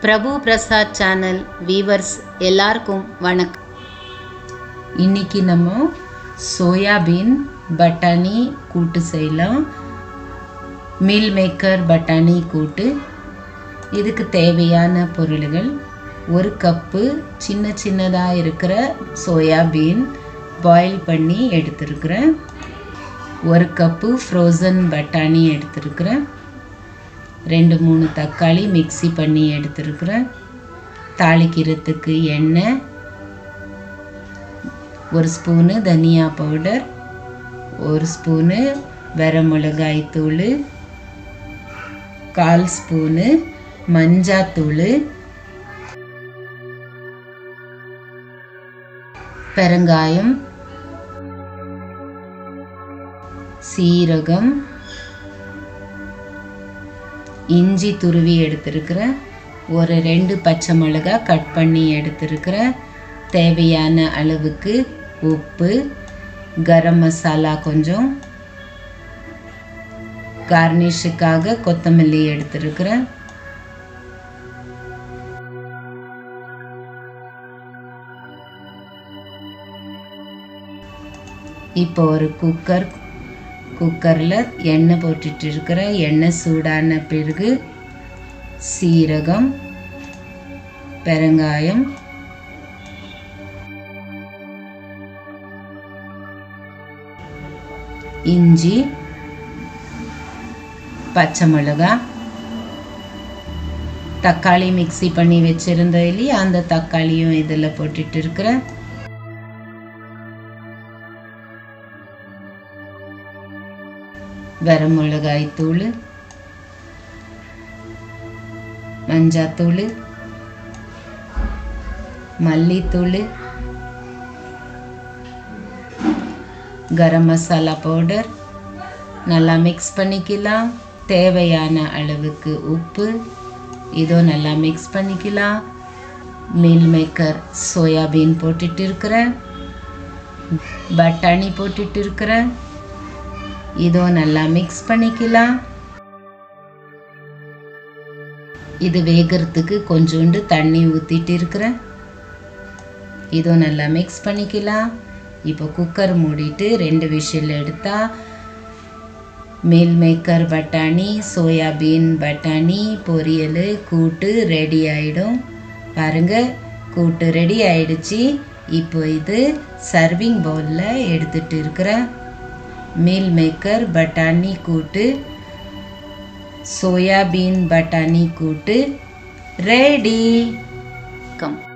பிரபு Prasad channel viewers எல்லாருக்கும் வணக்கம் இன்னைக்கு நம்ம சோயாபீன் பட்டாணி கூட்டு செய்யலாம் மீல் மேக்கர் பட்டாணி கூட்டு இதுக்கு தேவையான பொருள்கள் ஒரு கப்பு சின்ன சின்னதாக இருக்கிற சோயாபீன் பாயில் பண்ணி எடுத்துருக்குறேன் ஒரு கப்பு ஃப்ரோசன் பட்டாணி எடுத்துருக்குறேன் ரெண்டு மூணு தக்காளி மிக்ஸி பண்ணி எடுத்துருக்குறேன் தாளிக்கிறதுக்கு எண்ணெய் ஒரு ஸ்பூனு தனியா பவுடர் ஒரு ஸ்பூனு வரமிளகாய் தூள் கால் ஸ்பூனு மஞ்சாத்தூள் பெருங்காயம் சீரகம் இஞ்சி துருவி எடுத்திருக்கிறேன் ஒரு ரெண்டு பச்சை மிளகா கட் பண்ணி எடுத்திருக்கிறேன் தேவையான அளவுக்கு உப்பு கரம் மசாலா கொஞ்சம் கார்னிஷுக்காக கொத்தமல்லி எடுத்திருக்கிறேன் இப்போ ஒரு குக்கர் குக்கரில் எண்ணெய் போட்டுட்டு இருக்கிறேன் எண்ணெய் சூடான பிறகு சீரகம் பெருங்காயம் இஞ்சி பச்சை மிளகாய் தக்காளி மிக்ஸி பண்ணி வச்சுருந்தோம் இல்லையா அந்த தக்காளியும் இதில் போட்டுட்டு இருக்கிறேன் வரமிளகாய் தூள் மஞ்சாத்தூள் மல்லித்தூள் கரம் மசாலா பவுடர் நல்லா மிக்ஸ் பண்ணிக்கலாம் தேவையான அளவுக்கு உப்பு இதோ நல்லா மிக்ஸ் பண்ணிக்கலாம் மீல் மேக்கர் சோயாபீன் போட்டுட்டு இருக்கிறேன் பட்டாணி போட்டுட்டு இருக்கிறேன் இதோ நல்லா மிக்ஸ் பண்ணிக்கலாம் இது வேகிறதுக்கு கொஞ்சோண்டு தண்ணி ஊற்றிட்டு இருக்கிறேன் இதோ நல்லா மிக்ஸ் பண்ணிக்கலாம் இப்போ குக்கர் மூடிட்டு ரெண்டு விஷில் எடுத்தால் மீல் மேக்கர் பட்டாணி சோயாபீன் பட்டாணி பொரியல் கூட்டு ரெடி ஆகிடும் பாருங்கள் கூட்டு ரெடி ஆயிடுச்சு இப்போ இது சர்விங் பவுலில் எடுத்துகிட்டு இருக்கிறேன் மீல் மேக்கர் பட்டாணி கூட்டு சோயாபீன் பட்டாணி கூட்டு ரெடி கம்